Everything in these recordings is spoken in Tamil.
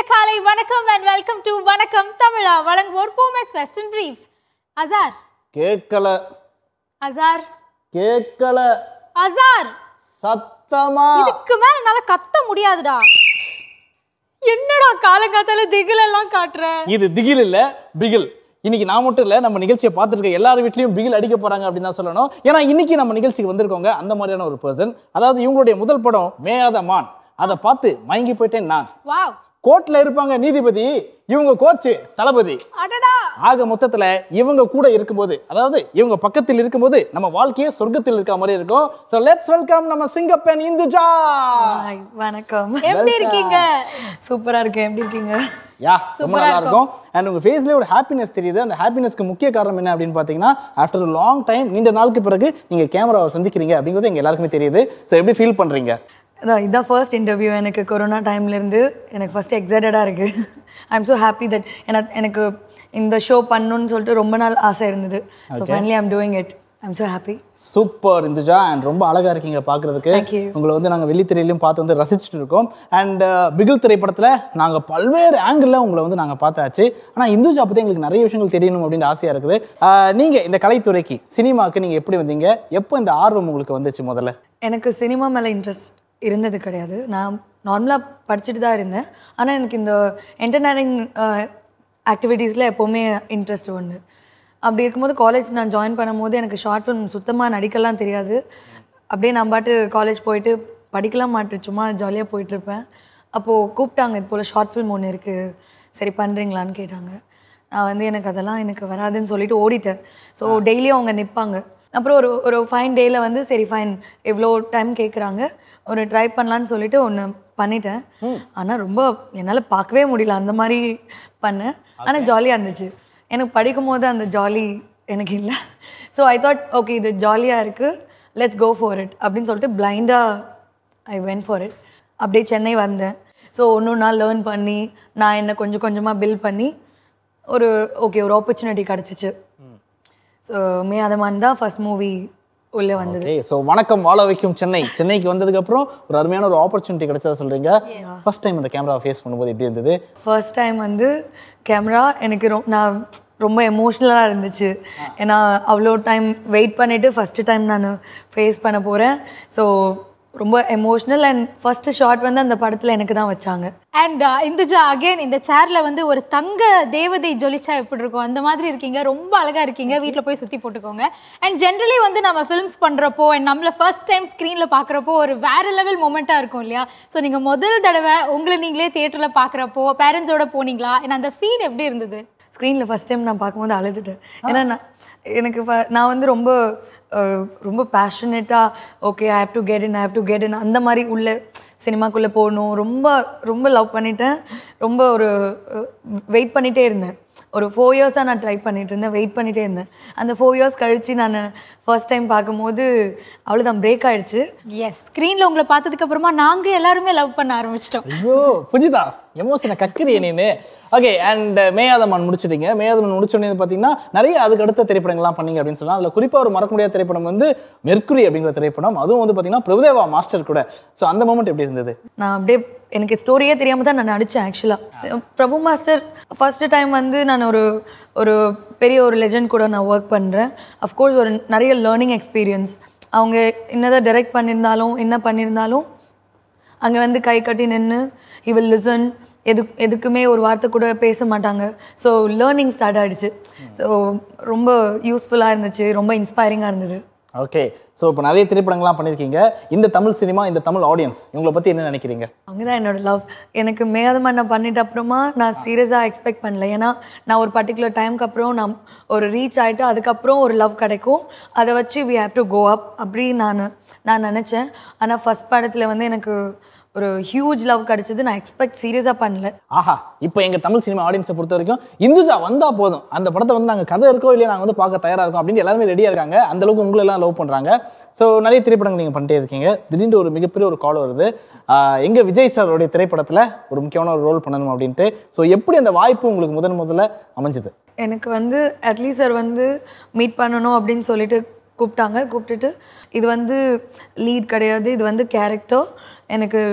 காலை வணக்கம் அண்ட் வெல்கம் டு வணக்கம் தமிழா வழங்குவோர் பூமெக்ஸ் வெஸ்டர்ன் பிரீஃப்ஸ் அசார் கேட்கல அசார் கேட்கல அசார் சத்தமா இதுக்கு மேல என்னால கத்த முடியாதுடா என்னடா காலங்காத்தால திகிலெல்லாம் காட்டுற இது திகில் இல்ல பிகில் இன்னைக்கு நான் மட்டும் இல்ல நம்ம நிகழ்ச்சியை பார்த்துருக்க எல்லார் வீட்லயும் பிகில் அடிக்க போறாங்க அப்படின்னு தான் சொல்லணும் ஏன்னா இன்னைக்கு நம்ம நிகழ்ச்சிக்கு வந்திருக்கோங்க அந்த மாதிரியான ஒரு பர்சன் அதாவது இவங்களுடைய முதல் படம் மேயாத மான் அதை பார்த்து மயங்கி போயிட்டேன் நான் வாவ் கோர்ட்ல இருப்பாங்க நீதிபதி இவங்க கோச்சு தளபதி அடடா ஆக மொத்தத்துல இவங்க கூட இருக்கும்போது அதாவது இவங்க பக்கத்தில் இருக்கும்போது நம்ம வாழ்க்கையே சொர்க்கத்தில் இருக்க மாதிரி இருக்கும் ஸோ லெட்ஸ் வெல்கம் நம்ம சிங்கப்பெண் இந்துஜா ஹாய் வணக்கம் எப்படி இருக்கீங்க சூப்பரா இருக்கேன் எப்படி இருக்கீங்க யா ரொம்ப நல்லா இருக்கும் அண்ட் உங்க ஃபேஸ்லயே ஒரு ஹாப்பினஸ் தெரியுது அந்த ஹாப்பினஸ்க்கு முக்கிய காரணம் என்ன அப்படின்னு பார்த்தீங்கன்னா ஆஃப்டர் லாங் டைம் நீண்ட நாளுக்கு பிறகு நீங்க கேமராவை சந்திக்கிறீங்க அப்படிங்கிறது எங்க எல்லாருக்குமே தெரியுது ஸோ எப்படி ஃபீல் பண்றீங்க அதான் இதான் ஃபர்ஸ்ட் இன்டர்வியூ எனக்கு கொரோனா டைம்லேருந்து எனக்கு ஃபர்ஸ்ட் எக்ஸைட்டடாக இருக்குது I am so happy that எனக்கு எனக்கு இந்த ஷோ பண்ணணும்னு சொல்லிட்டு ரொம்ப நாள் ஆசை இருந்தது so finally I'm doing it I am so happy super Induja and ரொம்ப அழகா இருக்கீங்க பார்க்கிறதுக்கு Thank you. உங்களை வந்து நாங்கள் வெள்ளித்திரையிலையும் பார்த்து வந்து ரசிச்சுட்டு இருக்கோம் அண்ட் பிகில் திரைப்படத்தில் நாங்கள் பல்வேறு ஆங்கிளில் உங்களை வந்து நாங்கள் பார்த்தாச்சு ஆனால் இந்துஜா பற்றி எங்களுக்கு நிறைய விஷயங்கள் தெரியணும் அப்படின்னு ஆசையாக இருக்குது நீங்கள் இந்த கலைத்துறைக்கு சினிமாவுக்கு நீங்கள் எப்படி வந்தீங்க எப்போ இந்த ஆர்வம் உங்களுக்கு வந்துச்சு முதல்ல எனக்கு சினிமா மேலே இன்ட்ரெஸ்ட் இருந்தது கிடையாது நான் நார்மலாக படிச்சுட்டு தான் இருந்தேன் ஆனால் எனக்கு இந்த என்டர்டைனிங் ஆக்டிவிட்டீஸில் எப்போவுமே இன்ட்ரெஸ்ட் ஒன்று அப்படி இருக்கும்போது காலேஜ் நான் ஜாயின் பண்ணும்போது எனக்கு ஷார்ட் ஃபிலிம் சுத்தமாக நடிக்கலாம் தெரியாது அப்படியே நான் பாட்டு காலேஜ் போயிட்டு படிக்கலாம் மாட்டேன் சும்மா ஜாலியாக போயிட்டுருப்பேன் அப்போது கூப்பிட்டாங்க இது போல் ஷார்ட் ஃபிலிம் ஒன்று இருக்குது சரி பண்ணுறீங்களான்னு கேட்டாங்க நான் வந்து எனக்கு அதெல்லாம் எனக்கு வராதுன்னு சொல்லிட்டு ஓடிட்டேன் ஸோ டெய்லியும் அவங்க நிற்பாங்க அப்புறம் ஒரு ஒரு ஃபைன் டேயில் வந்து சரி ஃபைன் இவ்வளோ டைம் கேட்குறாங்க ஒரு ட்ரை பண்ணலான்னு சொல்லிட்டு ஒன்று பண்ணிட்டேன் ஆனால் ரொம்ப என்னால் பார்க்கவே முடியல அந்த மாதிரி பண்ணேன் ஆனால் ஜாலியாக இருந்துச்சு எனக்கு படிக்கும் போது அந்த ஜாலி எனக்கு இல்லை ஸோ ஐ தாட் ஓகே இது ஜாலியாக இருக்குது லெட்ஸ் கோ ஃபார் இட் அப்படின்னு சொல்லிட்டு பிளைண்டாக ஐ வென்ட் ஃபார் இட் அப்படியே சென்னை வந்தேன் ஸோ ஒன்று நாள் லேர்ன் பண்ணி நான் என்ன கொஞ்சம் கொஞ்சமாக பில்ட் பண்ணி ஒரு ஓகே ஒரு ஆப்பர்ச்சுனிட்டி கிடச்சிச்சு ஸோ மே அது மாதிரி தான் ஃபர்ஸ்ட் மூவி உள்ளே வந்தது ஓகே ஸோ வணக்கம் வாழ வைக்கும் சென்னை சென்னைக்கு வந்ததுக்கப்புறம் ஒரு அருமையான ஒரு ஆப்பர்ச்சுனிட்டி கிடைச்சதா சொல்கிறீங்க ஃபர்ஸ்ட் டைம் அந்த கேமராவை ஃபேஸ் பண்ணும்போது எப்படி இருந்தது ஃபர்ஸ்ட் டைம் வந்து கேமரா எனக்கு ரொ நான் ரொம்ப எமோஷ்னலாக இருந்துச்சு ஏன்னா அவ்வளோ டைம் வெயிட் பண்ணிவிட்டு ஃபஸ்ட்டு டைம் நான் ஃபேஸ் பண்ண போகிறேன் ஸோ ரொம்ப எமோஷ்னல் அண்ட் ஃபஸ்ட்டு ஷாட் வந்து அந்த படத்தில் எனக்கு தான் வச்சாங்க அண்ட் இந்துஜா அகைன் இந்த சேர்ல வந்து ஒரு தங்க தேவதை ஜொலிச்சா எப்படி இருக்கும் அந்த மாதிரி இருக்கீங்க ரொம்ப அழகா இருக்கீங்க வீட்டில் போய் சுத்தி போட்டுக்கோங்க அண்ட் ஜென்ரலி வந்து நம்ம ஃபிலிம்ஸ் பண்றப்போ and நம்மள ஃபர்ஸ்ட் டைம் ஸ்க்ரீன்ல பார்க்குறப்போ ஒரு வேற லெவல் மொமெண்ட்டா இருக்கும் இல்லையா ஸோ நீங்க முதல் தடவை உங்களை நீங்களே தியேட்டர்ல பார்க்குறப்போ பேரண்ட்ஸோட போனீங்களா and அந்த ஃபீல் எப்படி இருந்தது ஸ்க்ரீனில் ஃபஸ்ட் டைம் நான் பார்க்கும்போது அழுதுட்டேன் ஏன்னா நான் எனக்கு ஃப- நான் வந்து ரொம்ப அஹ், ரொம்ப பேஷனேட்டாக okay I have to get in I have to get in அந்த மாதிரி உள்ள சினிமாக்குள்ளே போகணும் ரொம்ப ரொம்ப லவ் பண்ணிட்டேன் ரொம்ப ஒரு வெயிட் பண்ணிகிட்டே இருந்தேன் ஒரு ஃபோர் இயர்ஸாக நான் ட்ரை பண்ணிட்டு இருந்தேன் வெயிட் பண்ணிகிட்டே இருந்தேன் அந்த ஃபோர் இயர்ஸ் கழித்து நான் ஃபர்ஸ்ட் டைம் பார்க்கும்போது அவ்வளோதான் பிரேக் ஆயிடுச்சு எஸ் ஸ்க்ரீன்ல உங்களை பார்த்ததுக்கு அப்புறமா நாங்க எல்லாருமே லவ் பண்ண ஆரம்பிச்சிட்டோம் ஐயோ புஜிதா எமோஷனை கக்கிறிய நீனு ஓகே அண்ட் மேயாதமான் முடிச்சிட்டீங்க மேயாதமான் முடிச்சோடனே பார்த்தீங்கன்னா நிறைய அதுக்கு அடுத்த திரைப்படங்கள்லாம் பண்ணீங்க அப்படின்னு சொல்லலாம் அதில் குறிப்பாக ஒரு மறக்க முடியாத திரைப்படம் வந்து மெர்க்குரி அப்படிங்கிற திரைப்படம் அதுவும் வந்து பார்த்தீங்கன்னா பிரபுதேவா மாஸ்டர் கூட ஸோ அந்த மூமெண்ட் எப்படி இருந்தது நான் அப்படியே எனக்கு ஸ்டோரியே தெரியாமல் தான் நான் நடித்தேன் ஆக்சுவலாக பிரபு மாஸ்டர் ஃபர்ஸ்ட் டைம் வந்து நான் ஒரு ஒரு பெரிய ஒரு லெஜண்ட் கூட நான் ஒர்க் பண்ணுறேன் அஃப்கோர்ஸ் ஒரு நிறைய லேர்னிங் எக்ஸ்பீரியன்ஸ் அவங்க என்னதான் டைரக்ட் பண்ணியிருந்தாலும் என்ன பண்ணியிருந்தாலும் அங்கே வந்து கை கட்டி நின்று he will லிசன் எது எதுக்குமே ஒரு வார்த்தை கூட பேச மாட்டாங்க ஸோ லேர்னிங் ஸ்டார்ட் ஆயிடுச்சு ஸோ ரொம்ப யூஸ்ஃபுல்லாக இருந்துச்சு ரொம்ப இன்ஸ்பைரிங்காக இருந்தது ஓகே ஸோ இப்போ நிறைய திரைப்படங்கள்லாம் பண்ணியிருக்கீங்க இந்த தமிழ் சினிமா இந்த தமிழ் ஆடியன்ஸ் இவங்களை பற்றி என்ன நினைக்கிறீங்க அவங்க தான் என்னோட லவ் எனக்கு மேதமாக நான் பண்ணிட்ட அப்புறமா நான் சீரியஸாக எக்ஸ்பெக்ட் பண்ணல ஏன்னா நான் ஒரு பர்டிகுலர் டைம்க்கு அப்புறம் நான் ஒரு ரீச் ஆகிட்டு அதுக்கப்புறம் ஒரு லவ் கிடைக்கும் அதை வச்சு we have to go up அப்படி நான் நான் நினச்சேன் ஆனால் ஃபஸ்ட் படத்தில் வந்து எனக்கு ஒரு ஹியூஜ் லவ் கிடைச்சது நான் எக்ஸ்பெக்ட் சீரியஸாக பண்ணல ஆஹா இப்போ எங்கள் தமிழ் சினிமா ஆடியன்ஸை பொறுத்த வரைக்கும் இந்துஜா வந்தால் போதும் அந்த படத்தை வந்து நாங்கள் கதை இருக்கோ இல்லையா நாங்கள் வந்து பார்க்க தயாராக இருக்கோம் அப்படின்னு எல்லாருமே ரெடியாக இருக்காங்க அந்த அளவுக்கு உங்களை எல்லாம் லவ் பண்ணுறாங்க ஸோ நிறைய திரைப்படங்கள் நீங்கள் பண்ணிட்டே இருக்கீங்க திடீர்னு ஒரு மிகப்பெரிய ஒரு கால் வருது எங்கள் விஜய் சாரோடைய திரைப்படத்தில் ஒரு முக்கியமான ஒரு ரோல் பண்ணணும் அப்படின்ட்டு ஸோ எப்படி அந்த வாய்ப்பு உங்களுக்கு முதன் முதல்ல அமைஞ்சுது எனக்கு வந்து அட்லீஸ்ட் சார் வந்து மீட் பண்ணணும் அப்படின்னு சொல்லிட்டு கூப்பிட்டாங்க கூப்பிட்டுட்டு இது வந்து லீட் கிடையாது இது வந்து கேரக்டர் எனக்கு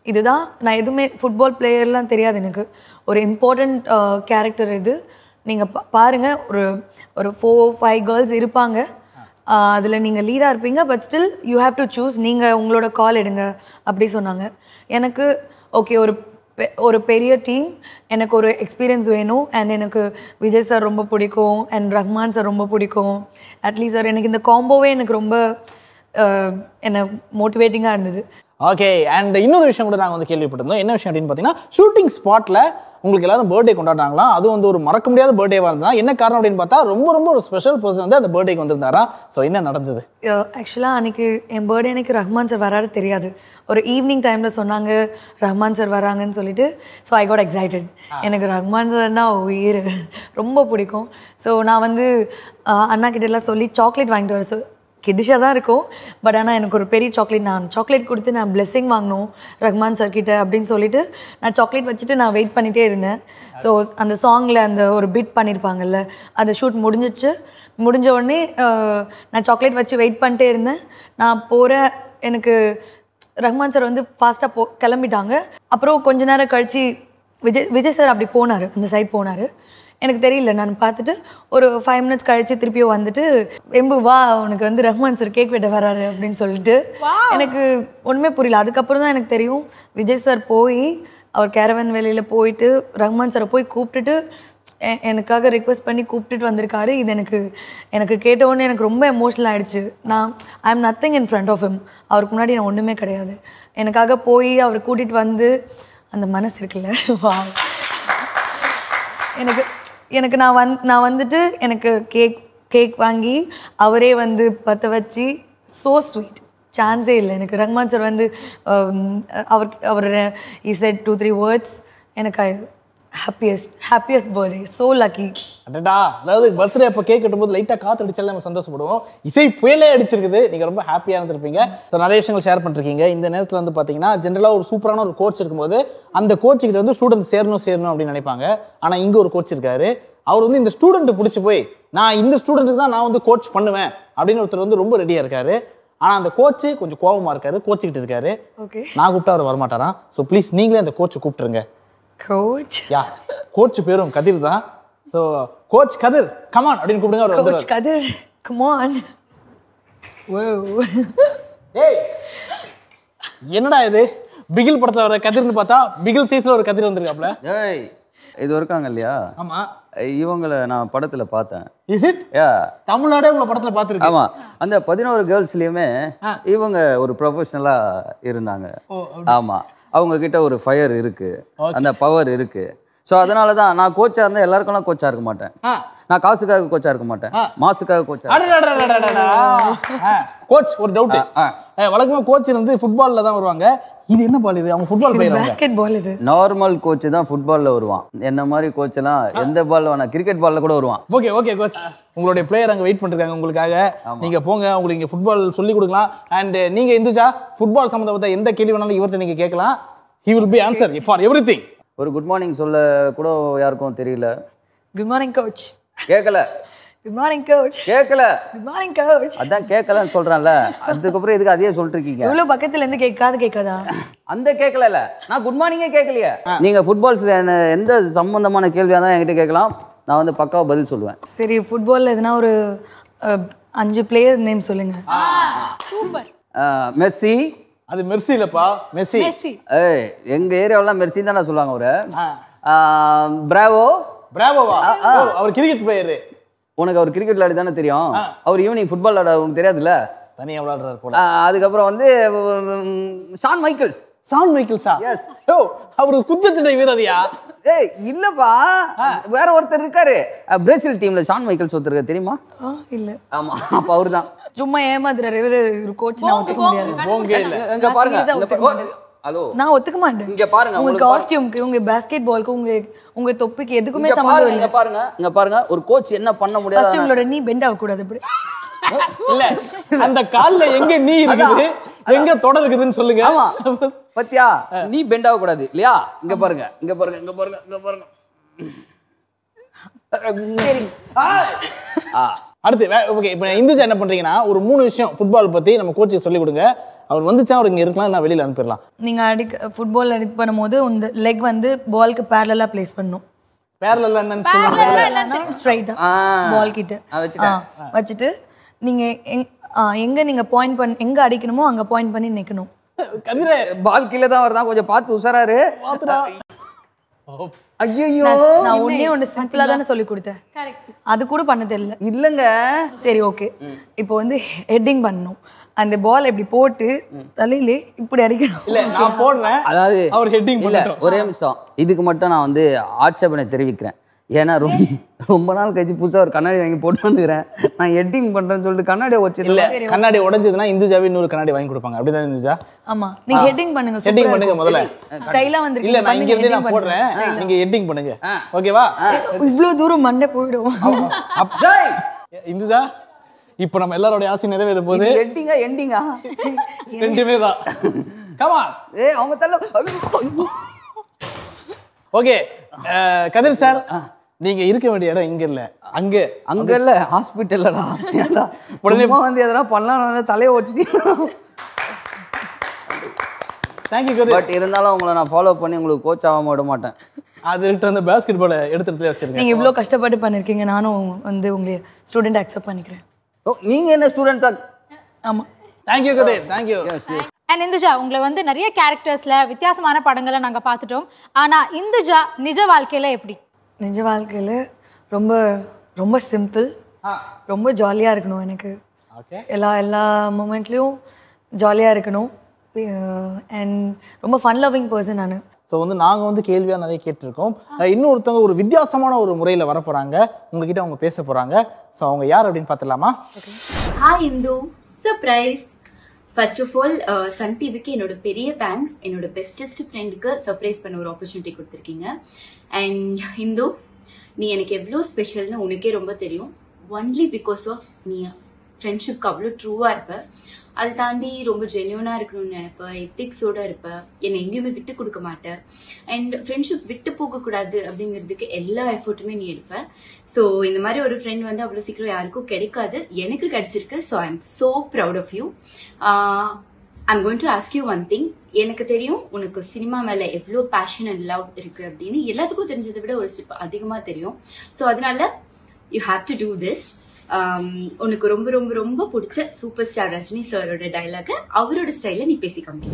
இதுதான் நான் எதுவுமே ஃபுட்பால் பிளேயர்லாம் தெரியாது எனக்கு ஒரு இம்பார்ட்டண்ட் கேரக்டர் இது நீங்கள் பா பாருங்கள் ஒரு ஒரு ஃபோர் ஃபைவ் கேர்ள்ஸ் இருப்பாங்க அதில் நீங்கள் லீடாக இருப்பீங்க but still you have to choose நீங்கள் உங்களோட கால் எடுங்க அப்படி சொன்னாங்க எனக்கு ஓகே ஒரு பெ- ஒரு பெரிய டீம் எனக்கு ஒரு எக்ஸ்பீரியன்ஸ் வேணும் அண்ட் எனக்கு விஜய் சார் ரொம்ப பிடிக்கும் அண்ட் ரஹ்மான் சார் ரொம்ப பிடிக்கும் அட்லீஸ்ட் சார் எனக்கு இந்த காம்போவே எனக்கு ரொம்ப அஹ், என்ன மோட்டிவேட்டிங்காக இருந்தது ஓகே அண்ட் இன்னொரு விஷயம் கூட நாங்கள் வந்து கேள்விப்பட்டிருந்தோம் என்ன விஷயம் அப்படின்னு பார்த்தீங்கன்னா ஷூட்டிங் ஸ்பாட்டில் உங்களுக்கு எல்லாரும் பர்த்டே கொண்டாடுறாங்களாம் அதுவும் வந்து ஒரு மறக்க முடியாத பர்த்டேவாக இருந்தா என்ன காரணம் அப்படின்னு பார்த்தா ரொம்ப ரொம்ப ஒரு ஸ்பெஷல் பர்சன் வந்து அந்த பர்த்டேக்கு வந்திருந்தாரா ஸோ என்ன நடந்தது ஆக்சுவலாக அன்னைக்கு என் பர்த்டே அன்னைக்கு ரஹ்மான் சார் வராரு தெரியாது ஒரு ஈவினிங் டைமில் சொன்னாங்க ரஹ்மான் சார் வராங்கன்னு சொல்லிட்டு ஸோ ஐ காட் எக்ஸைட்டட் எனக்கு ரஹ்மான் சார்னா உயிர் ரொம்ப பிடிக்கும் ஸோ நான் வந்து அஹ், அண்ணா கிட்ட எல்லாம் சொல்லி சாக்லேட் வாங்கிட்டு வர சொ கிடிஷாக தான் இருக்கும் பட் ஆனால் எனக்கு ஒரு பெரிய சாக்லேட் நான் சாக்லேட் கொடுத்து நான் பிளெஸ்ஸிங் வாங்கணும் ரஹ்மான் சார் கிட்ட அப்படின்னு சொல்லிட்டு நான் சாக்லேட் வச்சுட்டு நான் வெயிட் பண்ணிகிட்டே இருந்தேன் ஸோ அந்த சாங்கில் அந்த ஒரு பிட் பண்ணியிருப்பாங்கல்ல அந்த ஷூட் முடிஞ்சிச்சு முடிஞ்ச உடனே அஹ், நான் சாக்லேட் வச்சு வெயிட் பண்ணிட்டே இருந்தேன் நான் போகிறேன் எனக்கு ரஹ்மான் சார் வந்து ஃபாஸ்ட்டாக போ கிளம்பிட்டாங்க அப்புறம் கொஞ்ச நேரம் கழிச்சு விஜய் விஜய் சார் அப்படி போனார் அந்த சைட் போனார் எனக்கு தெரியல நான் பார்த்துட்டு ஒரு ஃபைவ் மினிட்ஸ் கழிச்சு திருப்பியும் வந்துட்டு எம்பு வா உனக்கு வந்து ரஹ்மான் சார் கேக் வெட்ட வராரு அப்படின்னு சொல்லிட்டு எனக்கு ஒன்றுமே புரியல அதுக்கப்புறம் தான் எனக்கு தெரியும் விஜய் சார் போய் அவர் கேரவன் வேலையில் போயிட்டு ரஹ்மான் சாரை போய் கூப்பிட்டுட்டு எ- எனக்காக ரிக்வெஸ்ட் பண்ணி கூப்பிட்டுட்டு வந்திருக்காரு இது எனக்கு எனக்கு கேட்ட உடனே எனக்கு ரொம்ப எமோஷனல் ஆயிடுச்சு நான் I am nothing in front of him அவருக்கு முன்னாடி நான் ஒன்றுமே கிடையாது எனக்காக போய் அவர் கூட்டிகிட்டு வந்து அந்த மனசு இருக்குல்ல வா எனக்கு எனக்கு நான் வந் நான் வந்துட்டு எனக்கு கேக் கேக் வாங்கி அவரே வந்து பற்ற வச்சு ஸோ ஸ்வீட் சான்ஸே இல்லை எனக்கு ரஹ்மான் சார் வந்து um, அவர் அவர் இ செட் டூ த்ரீ வேர்ட்ஸ் எனக்கு happiest happiest birthday so lucky அடடா அதாவது பர்த்டே அப்போ கேக் கட்டும்போது லைட்டாக காற்று அடிச்சாலே நம்ம சந்தோஷப்படுவோம் இசை புயலே அடிச்சிருக்குது நீங்கள் ரொம்ப ஹாப்பியாக இருந்திருப்பீங்க ஸோ நிறைய விஷயங்கள் ஷேர் பண்ணிருக்கீங்க இந்த நேரத்தில் வந்து பார்த்தீங்கன்னா ஜென்ரலாக ஒரு சூப்பரான ஒரு கோச் இருக்கும்போது அந்த கோச்சுக்கிட்ட வந்து ஸ்டூடெண்ட் சேரணும் சேரணும் அப்படின்னு நினைப்பாங்க ஆனால் இங்கே ஒரு கோச் இருக்காரு அவர் வந்து இந்த ஸ்டூடெண்ட் பிடிச்சி போய் நான் இந்த ஸ்டூடெண்ட்டுக்கு தான் நான் வந்து கோச் பண்ணுவேன் அப்படின்னு ஒருத்தர் வந்து ரொம்ப ரெடியாக இருக்காரு ஆனால் அந்த கோச்சு கொஞ்சம் கோவமாக இருக்காரு கோச்சிக்கிட்டு இருக்காரு ஓகே நான் கூப்பிட்டா அவர் வரமாட்டாராம் ஸோ ப்ளீஸ் நீங்களே அந்த கோச்சை கூப்பிட்டுருங்க கோச் யா கோச் பேரும் கதிர் தான் ஸோ கோச் கதிர் கமான் அப்படின்னு கூப்பிடுங்க அவர் கோச் வந்துடுவார் கதிர் கமான் ஓ ஏய் என்னடா இது பிகில் படத்துல வர கதிர்னு பார்த்தா பிகில் சைஸ்ல ஒரு கதிர் வந்திருக்காப்ல ஏய் இது இருக்காங்க இல்லையா ஆமா இவங்களை நான் படத்துல பார்த்தேன் இஸ் இட் யா தமிழ்நாடே உங்களை படத்துல பார்த்துருக்கு ஆமா அந்த பதினோரு கேர்ள்ஸ்லயுமே இவங்க ஒரு ப்ரொஃபஷனலா இருந்தாங்க ஆமா அவங்க கிட்ட ஒரு ஃபயர் இருக்கு அந்த பவர் இருக்கு ஸோ அதனால தான் நான் கோச்சா இருந்தா எல்லாருக்கும்லாம் கோச்சா இருக்க மாட்டேன் ஆ. நான் காசுக்காக கோச்சா இருக்க மாட்டேன் மாசுக்காக கோச்சா கோச் ஒரு டவுட் ஆ. வழக்கமா கோச் வந்து ஃபுட்பால்ல தான் வருவாங்க இது என்ன பால் இது அவங்க ஃபுட்பால் பிளேயர் பேஸ்கெட் பால் இது நார்மல் கோச் தான் ஃபுட்பால்ல வருவான் என்ன மாதிரி கோச் எல்லாம் எந்த பால்ல வேணா கிரிக்கெட் பால்ல கூட வருவான் ஓகே ஓகே கோச் உங்களுடைய பிளேயர் அங்க வெயிட் பண்ணிருக்காங்க உங்களுக்காக நீங்க போங்க உங்களுக்கு இங்க ஃபுட்பால் சொல்லி கொடுக்கலாம் அண்ட் நீங்க இந்துஜா ஃபுட்பால் சம்மந்தப்பட்ட எந்த கேள்வி வேணாலும் இவர்கிட்ட நீங்க கேட்கலாம் he will be answer for everything ஒரு குட் மார்னிங் சொல்ல கூட யாருக்கும் தெரியல குட் மார்னிங் கோச் கேட்கல குட் மார்னிங் கோச் கேட்கல குட் மார்னிங் கோச் அதான் கேட்கலன்னு சொல்றேன்ல அதுக்கப்புறம் எதுக்கு அதையே சொல்லிட்டு இருக்கீங்க எவ்வளோ பக்கத்துல இருந்து கேட்காது கேட்காதா அந்த கேட்கல நான் குட் மார்னிங்கே கேட்கலையே நீங்க ஃபுட்பால்ஸ்ல என்ன எந்த சம்பந்தமான கேள்வியா தான் என்கிட்ட கேட்கலாம் நான் வந்து பக்காவா பதில் சொல்லுவேன் சரி ஃபுட்பால்ல எதுனா ஒரு அஹ், அஞ்சு பிளேயர் நேம் சொல்லுங்க சூப்பர் அஹ், மெஸ்ஸி அது மெர்சி இல்லப்பா மெஸ்ஸி மெஸ்ஸி ஏய் எங்க ஏரியாவெல்லாம் மெர்சி தான் சொல்லுவாங்க அவரு அஹ், பிராவோ பிராவோவா ஓ, அவர் கிரிக்கெட் பிளேயர் உனக்கு அவர் கிரிக்கெட் விளையாடி தானே தெரியும் அவர் ஈவினிங் ஃபுட்பால் விளையாட உனக்கு தெரியாதுல்ல தனியா விளையாடுறாரு போல அஹ், அதுக்கப்புறம் வந்து உம், ஷான் மைக்கேல்ஸ் சான் மைக்கிள்ஸா Yes. ஓ அவரு குத்துச்சண்டை வீரரியா ஏய் இல்லப்பா வேற ஒருத்தர் இருக்காரு அஹ், பிரேசில் டீம்ல ஷான் மைக்கேல்ஸ் ஒருத்தர் இருக்காரு தெரியுமா ஆ இல்ல ஆமா அப்ப அவர்தான் சும்மா ஏமாத்துறாரு இவரு ஒரு கோச் நான் ஒத்துக்க முடியாது போங்க இல்ல இங்க பாருங்க serious ஆ இங்க ஒத்துக்க பா- மாட்டேன். ஹலோ நான் ஒத்துக்க மாட்டேன் இங்க பாருங்க உங்க உங்களுக்கு பாரு- காஸ்டியூம்க்கு உங்க பாஸ்கெட் பால்க்கு உங்க உங்க தொப்பிக்கு எதுக்குமே இங்க சம்மந்தம் பாருங்க இல்லை இங்க பாருங்க இங்க பாருங்க ஒரு கோச் என்ன பண்ண ஃபர்ஸ்ட் முடியாது உங்களோட நீ பெண்ட் ஆக கூடாது இப்படி இல்ல அந்த கால்ல எங்க நீ இருக்குது எங்க தொடர் இருக்குதுன்னு சொல்லுங்க ஆமா பத்தியா நீ பெண்ட் ஆக கூடாது இல்லையா இங்க பாருங்க இங்க பாருங்க இங்க பாருங்க இங்க பாருங்க சரி ஆ அடுத்து ஓகே இப்போ இந்துஜா என்ன பண்றீங்கன்னா ஒரு மூணு விஷயம் ஃபுட்பால் பத்தி நம்ம கோச்சுக்கு சொல்லி கொடுங்க அவர் வந்துச்சா அவர் இங்க இருக்கலாம் நான் வெளியில அனுப்பிடலாம் நீங்கள் அடிக்க ஃபுட்பால் இது பண்ணும்போது இந்த லெக் வந்து பால்க்கு பேரலாக ப்ளேஸ் பண்ணணும் பேரல என்னன்னு சொல்லுங்க ஸ்ட்ரைட்டாக ஆ. பால் கிட்ட ஆ, வச்சுட்டேன். ஆ, வச்சுட்டு நீங்கள் எங் ஆ, எங்க நீங்கள் பாயிண்ட் பண்ண எங்கே அடிக்கணுமோ அங்கே பாயிண்ட் பண்ணி நிற்கணும் கதிரே பால் கீழே தான் வருதான் கொஞ்சம் பார்த்து உஷாராரு ஐயோ நான் ஒண்ணே ஒன்று சிம்பிளாக தானே சொல்லி கொடுத்தேன் கரெக்ட் அது கூட பண்ண தெரியல இல்லைங்க சரி ஓகே இப்போ வந்து ஹெட்டிங் பண்ணணும் அந்த பால் இப்படி போட்டு தலையிலே இப்படி அடிக்கணும் இல்ல நான் போடுறேன் அதாவது அவர் ஹெட்டிங் இல்ல பண்ணட்டும் ஒரே நிமிஷம் இதுக்கு மட்டும் நான் வந்து ஆட்சேபனை தெரிவிக்கிறேன் ஏன்னா ரொம்ப ரொம்ப நாள் கழிச்சு புதுசா ஒரு கண்ணாடி வாங்கி போட்டு வந்துக்கிறேன் நான் எட்டிங் பண்றேன்னு சொல்லிட்டு கண்ணாடியை இல்ல வச்சிருக்கேன் கண்ணாடி உடைஞ்சதுன்னா இந்துஜாவே இன்னொரு கண்ணாடி வாங்கி கொடுப்பாங்க அப்படிதான் இந்துஜா ஆமா நீங்க ஹெட்டிங் பண்ணுங்க ஹெட்டிங் பண்ணுங்க முதல்ல ஸ்டைலா இல்ல வந்திருக்கீங்க நான் இங்க பண்ணுங்க, இருந்து நான் heading போடுறேன் நீங்க ஹெட்டிங் பண்ணுங்க ஓகேவா பண்ணுங்க. இவ்வளவு தூரம் மண்டை போயிடும் இந்துஜா இப்போ நம்ம எல்லாரோட ஆசை நிறைவேற போகுது எட்டிங்கா எண்டிங்கா ரெண்டுமே தான் கமான் ஏ அவங்க தள்ள ஓகே கதிர் சார் நீங்க இருக்க வேண்டிய இடம் இங்க இல்ல அங்க அங்க இல்ல ஹாஸ்பிட்டல்லடா உடனே வந்து எதனா பண்ணலாம் தலையை வச்சுட்டு தேங்க்யூ கதிர் பட் இருந்தாலும் உங்களை நான் ஃபாலோ பண்ணி உங்களுக்கு கோச் ஆகாம விட மாட்டேன் அது கிட்ட அந்த பாஸ்கெட் பால எடுத்துட்டு வச்சிருக்கேன் நீங்க இவ்வளவு கஷ்டப்பட்டு பண்ணிருக்கீங்க நானும் வந்து உங்களை ஸ்டூடெண்ட் அக்செப்ட் பண்ணிக்கிறேன் ஓ நீங்க என்ன ஸ்டூடெண்ட்ஸா ஆமா thank you Kathir thank you and Induja உங்களை வந்து நிறைய கேரக்டர்ஸ்ல வித்தியாசமான படங்களை நாங்க பார்த்துட்டோம் ஆனா இந்துஜா நிஜ வாழ்க்கையில எப்படி நிஜ வாழ்க்கையில ரொம்ப ரொம்ப சிம்பிள் ரொம்ப ஜாலியா இருக்கணும் எனக்கு ஓகே எல்லா எல்லா மூமெண்ட்லேயும் ஜாலியாக இருக்கணும் அண்ட் ரொம்ப ஃபன் லவ்விங் பர்சன் நான் ஸோ வந்து நாங்கள் வந்து கேள்வியாக நிறைய கேட்டிருக்கோம் அஹ் இன்னொருத்தவங்க ஒரு வித்தியாசமான ஒரு முறையில் வர போகிறாங்க உங்ககிட்ட அவங்க பேச போகிறாங்க ஸோ அவங்க யார் அப்படின்னு பார்த்துலாமா hi Indhu surprise first of all Sun டிவிக்கு என்னோட பெரிய தேங்க்ஸ் என்னோட பெஸ்டஸ்ட் ஃப்ரெண்டுக்கு சர்ப்ரைஸ் பண்ண ஒரு ஆப்பர்ச்சுனிட்டி கொடுத்துருக்கீங்க அண்ட் இந்து நீ எனக்கு எவ்வளோ ஸ்பெஷல்னு உனக்கே ரொம்ப தெரியும் ஒன்லி பிகாஸ் ஆஃப் நீ ஃப்ரெண்ட்ஷிப்க்கு அவ்வளோ ட்ரூவாக இருப்ப அதை தாண்டி ரொம்ப ஜென்யூனாக இருக்கணும்னு நினைப்ப எத்திக்ஸோட இருப்ப என்னை எங்கேயுமே விட்டு கொடுக்க மாட்டேன் அண்ட் ஃப்ரெண்ட்ஷிப் விட்டு போகக்கூடாது அப்படிங்கிறதுக்கு எல்லா எஃபர்ட்டுமே நீ எடுப்ப ஸோ இந்த மாதிரி ஒரு ஃப்ரெண்ட் வந்து அவ்வளோ சீக்கிரம் யாருக்கும் கிடைக்காது எனக்கு கிடைச்சிருக்கு so I am so proud of you I'm going to ask you one thing எனக்கு தெரியும் உனக்கு சினிமா மேல எவ்வளோ பேஷன் அண்ட் லவ் இருக்கு அப்படின்னு எல்லாத்துக்கும் தெரிஞ்சதை விட ஒரு ஸ்டெப் அதிகமாக தெரியும் ஸோ அதனால you have to do this உனக்கு ரொம்ப ரொம்ப ரொம்ப பிடிச்ச சூப்பர் ஸ்டார் ரஜினி சாரோட டைலாக அவரோட ஸ்டைல நீ பேசி காமி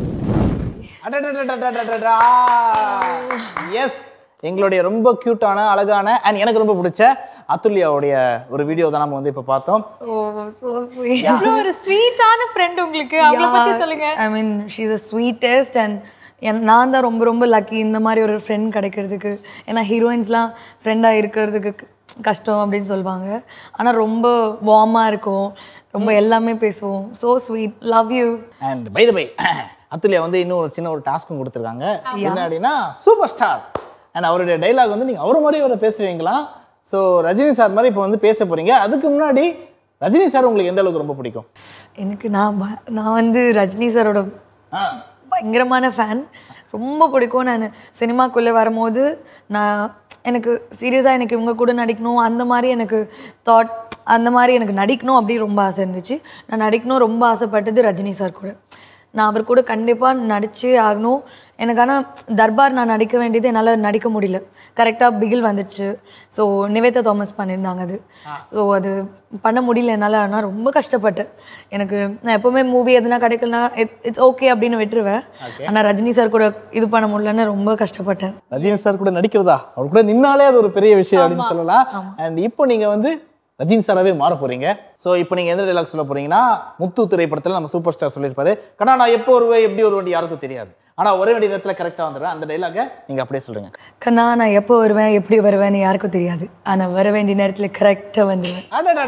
எஸ் எங்களுடைய ரொம்ப க்யூட்டான அழகான அண்ட் எனக்கு ரொம்ப பிடிச்ச அத்துல்யாவுடைய ஒரு வீடியோ தான் நம்ம வந்து இப்போ பார்த்தோம் ஓ ஸோ ஸ்வீட் இவ்வளோ ஒரு ஸ்வீட்டான ஃப்ரெண்ட் உங்களுக்கு அவங்கள பத்தி சொல்லுங்க I mean she's a sweetest and என் நான் தான் ரொம்ப ரொம்ப லக்கி இந்த மாதிரி ஒரு ஃப்ரெண்ட் கிடைக்கிறதுக்கு ஏன்னா ஹீரோயின்ஸ்லாம் ஃப்ரெண்டாக இருக்கிறதுக்கு க- கஷ்டம் அப்படின்னு சொல்லுவாங்க ஆனால் ரொம்ப வார்மாக இருக்கும் ரொம்ப எல்லாமே பேசுவோம் so sweet love you and by the by Athulya வந்து இன்னும் ஒரு சின்ன ஒரு டாஸ்க்கும் கொடுத்துருக்காங்க என்ன அப்படின்னா சூப்பர் ஸ்டார் அண்ட் அவருடைய டைலாக் வந்து நீங்கள் அவர் மாதிரி அவரை பேசுவீங்களா ஸோ ரஜினி சார் மாதிரி இப்போ வந்து பேச போறீங்க அதுக்கு முன்னாடி ரஜினி சார் உங்களுக்கு எந்த அளவுக்கு ரொம்ப பிடிக்கும் எனக்கு நான் ப- நான் வந்து ரஜினி சாரோட பயங்கரமான ஃபேன் ரொம்ப பிடிக்கும் நான் சினிமாக்குள்ளே வரும்போது நான் எனக்கு சீரியஸாக எனக்கு இவங்க கூட நடிக்கணும் அந்த மாதிரி எனக்கு தாட் அந்த மாதிரி எனக்கு நடிக்கணும் அப்படி ரொம்ப ஆசை இருந்துச்சு நான் நடிக்கணும் ரொம்ப ஆசைப்பட்டது ரஜினி சார் கூட நான் அவர் கூட கண்டிப்பாக நடிச்சே ஆகணும் எனக்கு ஆனால் தர்பார் நான் நடிக்க வேண்டியது என்னால் நடிக்க முடியல கரெக்டாக பிகில் வந்துடுச்சு ஸோ நிவேதா தாமஸ் பண்ணியிருந்தாங்க அது ஸோ அது பண்ண முடியல என்னால் ஆனால் ரொம்ப கஷ்டப்பட்டேன் எனக்கு நான் எப்போவுமே மூவி எதுனா கிடைக்கலனா இட்ஸ் ஓகே அப்படின்னு விட்டுருவேன் ஆனால் ரஜினி சார் கூட இது பண்ண முடியலன்னு ரொம்ப கஷ்டப்பட்டேன் ரஜினி சார் கூட நடிக்கிறதா அவர் கூட நின்னாலே அது ஒரு பெரிய விஷயம் அப்படின்னு சொல்லலாம் அண்ட் இப்போ நீங்க வந்து ரஜினி சாராவே மாற போறீங்க ஸோ இப்போ நீங்க எந்த டைலாக் சொல்ல போறீங்கன்னா முத்து திரைப்படத்தில் நம்ம சூப்பர் ஸ்டார் சொல்லியிருப்பாரு கடா நான் எப்போ வருவேன் எப்படி வருவேன் யாருக்கும் தெரியாது ஆனா ஒரே வேண்டிய நேரத்தில் கரெக்டாக வந்துடுவேன் அந்த டைலாக நீங்க அப்படியே சொல்லுங்க கண்ணா நான் எப்போ வருவேன் எப்படி வருவேன்னு யாருக்கும் தெரியாது ஆனால் வர வேண்டிய நேரத்தில் கரெக்டாக வந்துடுவேன்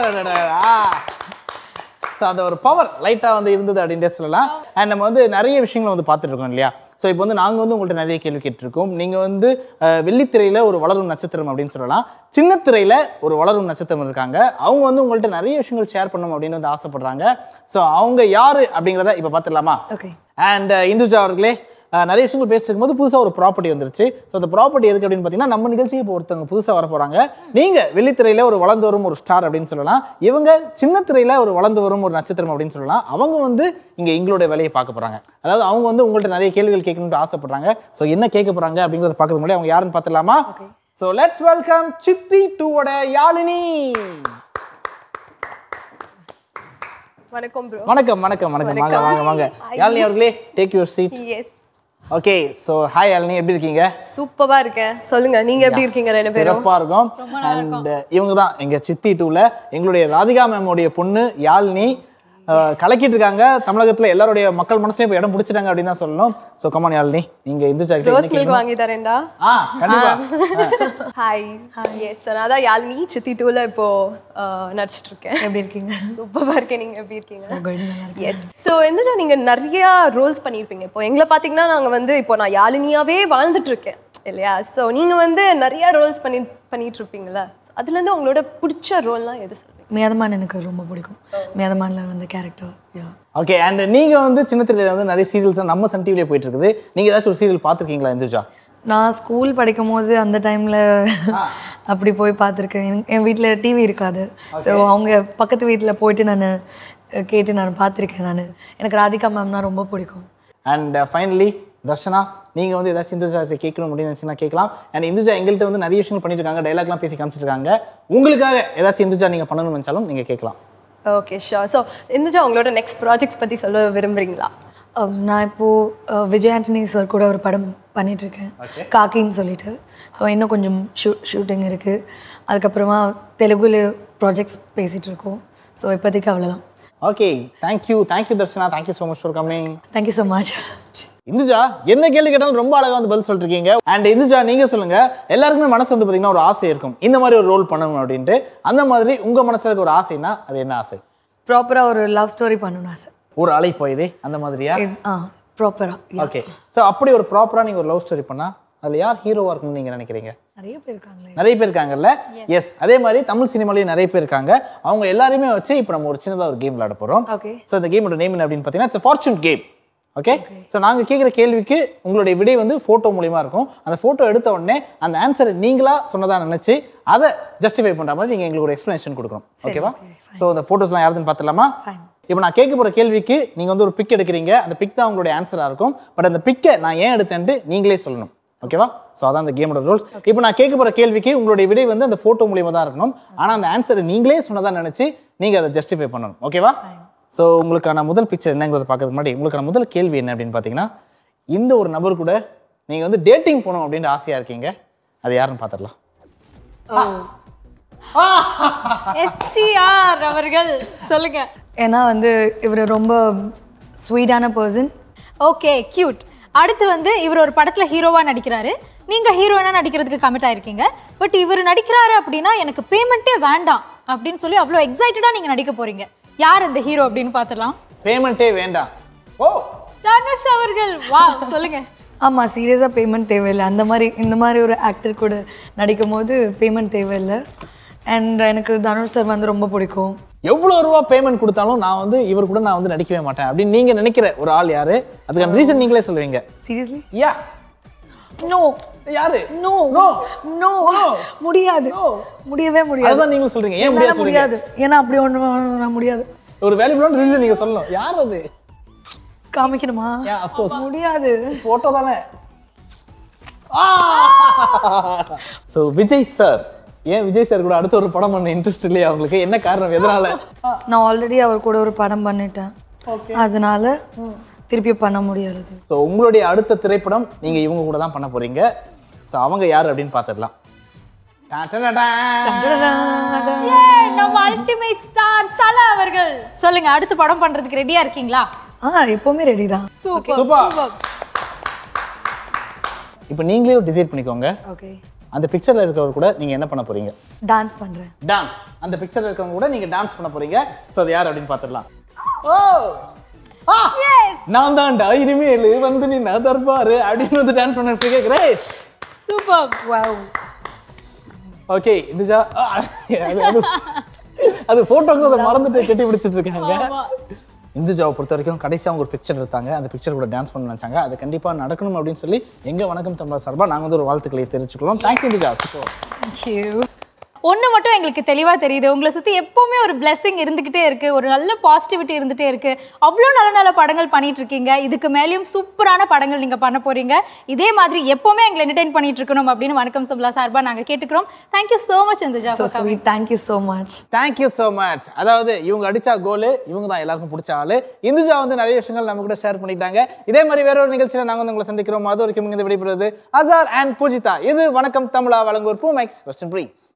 ஸோ அந்த ஒரு பவர் லைட்டாக வந்து இருந்தது அப்படின்றே சொல்லலாம் அண்ட் நம்ம வந்து நிறைய விஷயங்களை வந்து பார்த்துட்டு இருக்கோம் இல்லையா ஸோ இப்போ வந்து நாங்கள் வந்து உங்கள்கிட்ட நிறைய கேள்வி கேட்டிருக்கோம் நீங்கள் வந்து அஹ், வெள்ளித்திரையில ஒரு வளரும் நட்சத்திரம் அப்படின்னு சொல்லலாம் சின்ன திரையில ஒரு வளரும் நட்சத்திரம் இருக்காங்க அவங்க வந்து உங்கள்கிட்ட நிறைய விஷயங்கள் ஷேர் பண்ணணும் அப்படின்னு வந்து ஆசைப்படுறாங்க ஸோ அவங்க யாரு அப்படிங்கிறத இப்போ பார்த்துடலாமா ஓகே அண்ட் இந்துஜா அவர்களே அஹ், நிறைய விஷயங்கள் பேசிட்டு இருக்கும்போது புதுசாக ஒரு ப்ராப்பர்ட்டி வந்துருச்சு ஸோ அந்த ப்ராப்பர்ட்டி எதுக்கு அப்படின்னு பார்த்தீங்கன்னா நம்ம நிகழ்ச்சியை இப்போ ஒருத்தவங்க புதுசாக வர போகிறாங்க நீங்கள் வெள்ளித்திரையில் ஒரு வளர்ந்து வரும் ஒரு ஸ்டார் அப்படின்னு சொல்லலாம் இவங்க சின்ன திரையில் ஒரு வளர்ந்து வரும் ஒரு நட்சத்திரம் அப்படின்னு சொல்லலாம் அவங்க வந்து இங்கே எங்களுடைய வேலையை பார்க்க போகிறாங்க அதாவது அவங்க வந்து உங்கள்ட்ட நிறைய கேள்விகள் கேட்கணும்னு ஆசைப்படுறாங்க ஸோ என்ன கேட்க போகிறாங்க அப்படிங்கிறத பார்க்கறது முன்னாடி அவங்க யாருன்னு பார்த்துடலாமா ஸோ லெட்ஸ் வெல்கம் சித்தி டூவோட யாழினி வணக்கம் ப்ரோ வணக்கம் வணக்கம் வணக்கம் வாங்க வாங்க வாங்க யாழினி அவர்களே take your seat yes okay so hi Yazhini எப்படி இருக்கீங்க சூப்பரா இருக்கேன் சொல்லுங்க நீங்க எப்படி இருக்கீங்க ரெண்டு பேரும் சிறப்பா இருக்கும் அண்ட் இவங்க தான் எங்க சித்தி டூல எங்களுடைய ராதிகா மேமோடைய பொண்ணு யாழினி அஹ், கலக்கிட்டு இருக்காங்க தமிழகத்துல எல்லாருடைய மக்கள் மனசுலயும் இப்ப இடம் பிடிச்சிட்டாங்க அப்படின்னு தான் சொல்லணும் ஸோ கமான் யாழினி நீங்க இந்துஜா கிட்ட என்ன ரோஸ் மில்க் கேட்கணும்? வாங்கி தரேன்டா ஆ கண்டிப்பா ஹாய் எஸ் நான் தான் யாழ்னி சித்தி டூல இப்போ அஹ், நடிச்சிட்டு இருக்கேன் எப்படி இருக்கீங்க சூப்பரா இருக்கேன் நீங்க எப்படி இருக்கீங்க good, நல்லா இருக்கேன். எஸ் ஸோ என்னடா நீங்க நிறைய ரோல்ஸ் பண்ணியிருப்பீங்க இப்போ எங்களை பார்த்தீங்கன்னா நாங்க வந்து இப்போ நான் யாழினியாவே வாழ்ந்துட்டு இருக்கேன் இல்லையா ஸோ நீங்க வந்து நிறைய ரோல்ஸ் பண்ணி பண்ணிட்டு இருப்பீங்களா அதுல இருந்து உங்களோட பிடிச்ச ரோல்லாம் எது சொல்றீங்க மேதமான் எனக்கு ரொம்ப பிடிக்கும் மேதமானில் வந்து கேரக்டர் யா ஓகே அண்ட் நீங்க வந்து சின்ன திரையில வந்து நிறைய சீரியல்ஸ் நம்ம சன் டிவிலே போயிட்டு இருக்குது நீங்க ஏதாச்சும் ஒரு சீரியல் பார்த்துருக்கீங்களா இந்துஜா நான் ஸ்கூல் படிக்கும் போது அந்த டைமில் அப்படி போய் பார்த்துருக்கேன் என்- என் வீட்டில் டிவி இருக்காது ஸோ அவங்க பக்கத்து வீட்டில் போயிட்டு நான் கேட்டு நான் பார்த்துருக்கேன் நான் எனக்கு ராதிகா மேம்னா ரொம்ப பிடிக்கும் அண்ட் ஃபைனலி தர்ஷனா நீங்க வந்து ஏதாச்சும் இந்துஜா கிட்ட கேட்கணும் அப்படின்னு நினைச்சீங்கன்னா கேட்கலாம் அண்ட் இந்துஜா எங்கள்கிட்ட வந்து நிறைய விஷயங்கள் பண்ணிட்டு இருக்காங்க டைலாக்லாம் பேசி காமிச்சிட்டு இருக்காங்க உங்களுக்காக ஏதாச்சும் இந்துஜா நீங்க பண்ணணும்னு நினைச்சாலும் நீங்க கேட்கலாம் ஓகே ஷோர் ஸோ இந்துஜா உங்களோட நெக்ஸ்ட் ப்ராஜெக்ட்ஸ் பத்தி சொல்ல விரும்புறீங்களா அஹ் நான் இப்போது விஜய் ஆண்டனி சார் கூட ஒரு படம் பண்ணிகிட்ருக்கேன் காக்கின்னு சொல்லிட்டு ஸோ இன்னும் கொஞ்சம் ஷூ ஷூட்டிங் இருக்குது அதுக்கப்புறமா தெலுங்குல ப்ராஜெக்ட்ஸ் பேசிகிட்டு இருக்கோம் ஸோ இப்போதைக்கு அவ்வளோதான் okay thank you thank you Dharshana thank you so much for coming thank you so much Induja என்ன கேள்வி கேட்டாலும் ரொம்ப அழகா வந்து பதில் சொல்லிட்டு இருக்கீங்க அண்ட் இந்துஜா நீங்க சொல்லுங்க எல்லாருக்குமே மனசு வந்து பாத்தீங்கன்னா ஒரு ஆசை இருக்கும் இந்த மாதிரி ஒரு ரோல் பண்ணணும் அப்படின்ட்டு அந்த மாதிரி உங்க மனசுல இருக்க ஒரு ஆசைன்னா அது என்ன ஆசை ப்ராப்பராக ஒரு லவ் ஸ்டோரி பண்ணணும்னு ஆசை ஒரு அலை போயதே அந்த மாதிரியா இது- ஆ ப்ராப்பராக ஓகே ஸோ அப்படி ஒரு ப்ராப்பரா நீங்க ஒரு லவ் ஸ்டோரி பண்ணா அதுல யார் ஹீரோவா இருக்கும்னு நீங்க நினைக்கிறீங்க நிறைய பேர் இருக்காங்களே நிறைய பேர் இருக்காங்கல்ல எஸ் அதே மாதிரி தமிழ் சினிமாலேயும் நிறைய பேர் இருக்காங்க அவங்க எல்லாரையுமே வச்சு இப்போ நம்ம ஒரு சின்னதாக ஒரு கேம் விளையாட போகிறோம் ஓகே ஸோ இந்த கேமோட நேம் என்ன அப்படின்னு பார்த்தீங்கன்னா it's fortune game okay so நாங்கள் கேட்குற கேள்விக்கு உங்களுடைய விடை வந்து ஃபோட்டோ மூலியமா இருக்கும் அந்த ஃபோட்டோ எடுத்த உடனே அந்த ஆன்சரை நீங்களா சொன்னதா நினச்சி அதை ஜஸ்டிஃபை பண்ணுற மாதிரி நீங்கள் எங்களுக்கு ஒரு எக்ஸ்ப்ளனேஷன் கொடுக்கணும் ஓகேவா ஸோ அந்த ஃபோட்டோஸ்லாம் யாருதுன்னு பார்த்துலாமா இப்போ நான் கேட்க போகிற கேள்விக்கு நீங்கள் வந்து ஒரு பிக் எடுக்கிறீங்க அந்த பிக் தான் உங்களுடைய ஆன்சராக இருக்கும் பட் அந்த பிக்கை நான் ஏன் எடுத்தேன்ட்டு நீங்களே சொல்லணும் ஓகேவா ஸோ அதான் அந்த கேமோட ரூல்ஸ் இப்போ நான் கேட்க போகிற கேள்விக்கு உங்களுடைய விடை வந்து அந்த ஃபோட்டோ மூலியமா தான் இருக்கணும் ஆனால் அந்த ஆன்சரை நீங்களே சொன்னதா நினச்சி நீங்கள் அதை ஜஸ்டிஃபை பண்ணணும் ஓகேவா ஸோ உங்களுக்கான முதல் பிக்சர் என்னங்கிறத பார்க்கறதுக்கு முன்னாடி உங்களுக்கான முதல் கேள்வி என்ன அப்படின்னு பார்த்தீங்கன்னா இந்த ஒரு நபர் கூட நீங்கள் வந்து டேட்டிங் போகணும் அப்படின்ட்டு ஆசையாக இருக்கீங்க அது யாருன்னு பார்த்துடலாம் எஸ்டிஆர் அவர்கள் சொல்லுங்க ஏன்னா வந்து இவர் ரொம்ப ஸ்வீட்டான பர்சன் ஓகே கியூட் அடுத்து வந்து இவர் ஒரு படத்துல ஹீரோவா நடிக்கிறாரு நீங்க ஹீரோயினா நடிக்கிறதுக்கு கமிட் ஆயிருக்கீங்க பட் இவர் நடிக்கிறாரு அப்படின்னா எனக்கு பேமெண்ட்டே வேண்டாம் அப்படின்னு சொல்லி அவ்வளோ எக்ஸைட்டடா நீங்க நடிக்க போறீங்க யார் இந்த ஹீரோ அப்படின்னு பார்த்துடலாம் பேமெண்ட்டே வேண்டாம் ஓ தனுஷ் அவர்கள் வா சொல்லுங்க ஆமாம் சீரியஸாக பேமெண்ட் தேவையில்லை அந்த மாதிரி இந்த மாதிரி ஒரு ஆக்டர் கூட நடிக்கும் போது பேமெண்ட் தேவையில்லை அண்ட் எனக்கு தனுஷ் சார் வந்து ரொம்ப பிடிக்கும் எவ்வளோ ரூபா பேமெண்ட் கொடுத்தாலும் நான் வந்து இவர் கூட நான் வந்து நடிக்கவே மாட்டேன் அப்படின்னு நீங்கள் நினைக்கிற ஒரு ஆள் யாரு அதுக்கான ரீசன் நீங்களே சொல்லுவீங்க சீரியஸ்லி யா நோ யாரு நோ No. நோ முடியாது முடியவே முடியாது அதுதான் நீங்களும் சொல்றீங்க ஏன் என்னால முடியாது சொல்றீங்க முடியாது ஏன்னா அப்படி ஒன்று முடியாது ஒரு வேல்யூபிளான ரீசன் நீங்க சொல்லணும் யார் அது காமிக்கணுமா Yeah, of course. முடியாது போட்டோ தானே ஸோ விஜய் சார் ஏன் விஜய் சார் கூட அடுத்த ஒரு படம் பண்ண இன்ட்ரெஸ்ட் இல்லையா உங்களுக்கு என்ன காரணம் எதனால நான் ஆல்ரெடி அவர் கூட ஒரு படம் பண்ணிட்டேன் அதனால திருப்பி பண்ண முடியாது ஸோ உங்களுடைய அடுத்த திரைப்படம் நீங்க இவங்க கூட தான் பண்ண போறீங்க ஸோ அவங்க யார் அப்படின்னு பார்த்துடலாம் Yay, நம்ம அல்டிமேட் ஸ்டார் தல அவர்கள் சொல்லுங்க அடுத்த படம் பண்றதுக்கு ரெடியா இருக்கீங்களா ஆ எப்பவுமே ரெடி தான் சூப்பர் சூப்பர் இப்போ நீங்களே டிசைட் பண்ணிக்கோங்க ஓகே அந்த பிக்சர்ல இருக்கவர் கூட நீங்க என்ன பண்ண போறீங்க டான்ஸ் பண்றேன் டான்ஸ் அந்த பிக்சர்ல இருக்கவங்க கூட நீங்க டான்ஸ் பண்ண போறீங்க ஸோ அது யார் அப்படின்னு பார்த்துடலாம் ஓ ஆ! நான் தான்டா இனிமேல் வந்து நீ நான் தர்பாரு அப்படின்னு வந்து டான்ஸ் பண்ணிட்டு கிரேட் சூப்பர் வாவ் ஓகே இதுஜா ஆ, அது அது- அது போட்டோங்கிறத மறந்துட்டு கட்டி பிடிச்சிட்டு இருக்காங்க இந்துஜாவை பொறுத்த வரைக்கும் கடைசியாக அவங்க ஒரு பிக்சர் எடுத்தாங்க அந்த பிக்சர் கூட டான்ஸ் பண்ண நினச்சாங்க அது கண்டிப்பாக நடக்கணும் அப்படின்னு சொல்லி எங்கள் வணக்கம் தமிழா சார்பாக நாங்கள் வந்து ஒரு வாழ்த்துக்களை தெரிவிச்சுக்கிறோம் தேங்க்யூ இந்துஜா சூப்பர் ஒன்று மட்டும் எங்களுக்கு தெளிவாக தெரியுது உங்களை சுற்றி எப்போவுமே ஒரு blessing இருந்துக்கிட்டே இருக்கு ஒரு நல்ல பாசிட்டிவிட்டி இருந்துகிட்டே இருக்கு அவ்வளோ நல்ல நல்ல படங்கள் பண்ணிட்டு இருக்கீங்க இதுக்கு மேலேயும் சூப்பரான படங்கள் நீங்கள் பண்ண போறீங்க இதே மாதிரி எப்போவுமே எங்களை என்டர்டைன் பண்ணிட்டு இருக்கணும் அப்படின்னு வணக்கம் சம்பளா சார்பாக நாங்கள் கேட்டுக்கிறோம் தேங்க்யூ ஸோ மச் இந்த so job sweet thank you so much thank you so much அதாவது இவங்க அடிச்சா கோலு இவங்க தான் எல்லாருக்கும் பிடிச்ச ஆளு இந்துஜா வந்து நிறைய விஷயங்கள் நம்ம கூட ஷேர் பண்ணிட்டாங்க இதே மாதிரி வேற ஒரு நிகழ்ச்சியில் நாங்கள் வந்து உங்களை சந்திக்கிறோம் அது வரைக்கும் இங்கே விடைபெறுவது அசார் அண்ட் பூஜிதா இது வணக்கம் தமிழா வழங்குவோர் பூ மேக்ஸ் வெஸ்டர்ன் ப்ரீஸ்